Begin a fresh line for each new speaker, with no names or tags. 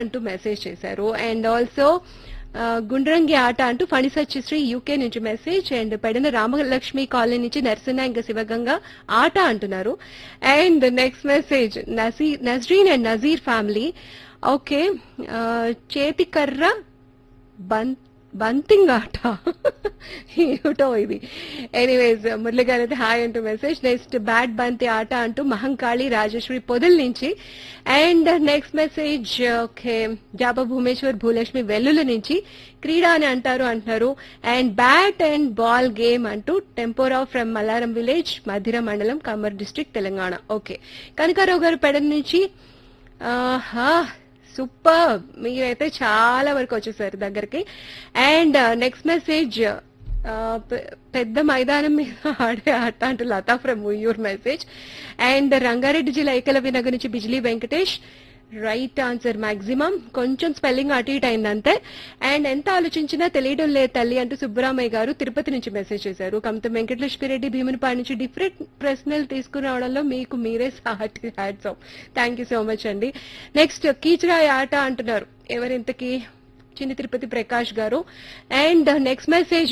అంటూ మెసేజ్ చేశారు and also గుండ్రంగి ఆట అంటూ ఫణిసచ్చిశ్రీ యూకే నుంచి message and Pedana Ramalakshmi colony నుంచి నరసింహ ఇంకా శివగంగా ఆట అంటున్నారు and next message Nazeer Nazreen and Nazeer family okay చేతికర్ర బన్ బంతింగ్ ఆట ఏమిటో ఇది ఎనీవేస్ మురళి గారు అయితే హాయ్ అంటూ మెసేజ్ నెక్స్ట్ బ్యాట్ బంతి ఆట అంటూ మహంకాళి రాజేశ్వరి పొదల్ నుంచి అండ్ నెక్స్ట్ మెసేజ్ ఓకే జాబా భూమేశ్వర్ భూలక్ష్మి వెల్లుల నుంచి క్రీడా అని అంటారు అంటున్నారు and bat and ball game అంటూ టెంపోరా ఫ్రమ్ మల్లారం విలేజ్ మధిర మండలం కమర్ డిస్ట్రిక్ట్ తెలంగాణ ఓకే కనకారావు గారు పెడ నుంచి ఆహా సూపర్ మీరైతే చాలా వరకు వచ్చేసారు దగ్గరికి అండ్ నెక్స్ట్ మెసేజ్ పెద్ద మైదానం మీద ఆడే ఆట అంటూ Latha from Uyyur message and Rangareddy జిల్లా ఏకలవ్య నగర్ నుంచి Bijli Venkatesh right answer maximum కొంచెం స్పెల్లింగ్ అటు ఇటు అయిందంతే అండ్ ఎంత ఆలోచించినా తెలియడం లేదు తల్లి అంటూ సుబ్బరామయ్య గారు తిరుపతి నుంచి మెసేజ్ చేశారు కమత వెంకటలక్ష్మి రెడ్డి భీమునిపాడు నుంచి డిఫరెంట్ ప్రశ్నలు తీసుకురావడంలో మీకు మీరే సాటి hats off thank you so much అండి నెక్స్ట్ కీచరాయి ఆట అంటున్నారు ఎవరింతకి చిన్ని తిరుపతి ప్రకాష్ గారు అండ్ నెక్స్ట్ మెసేజ్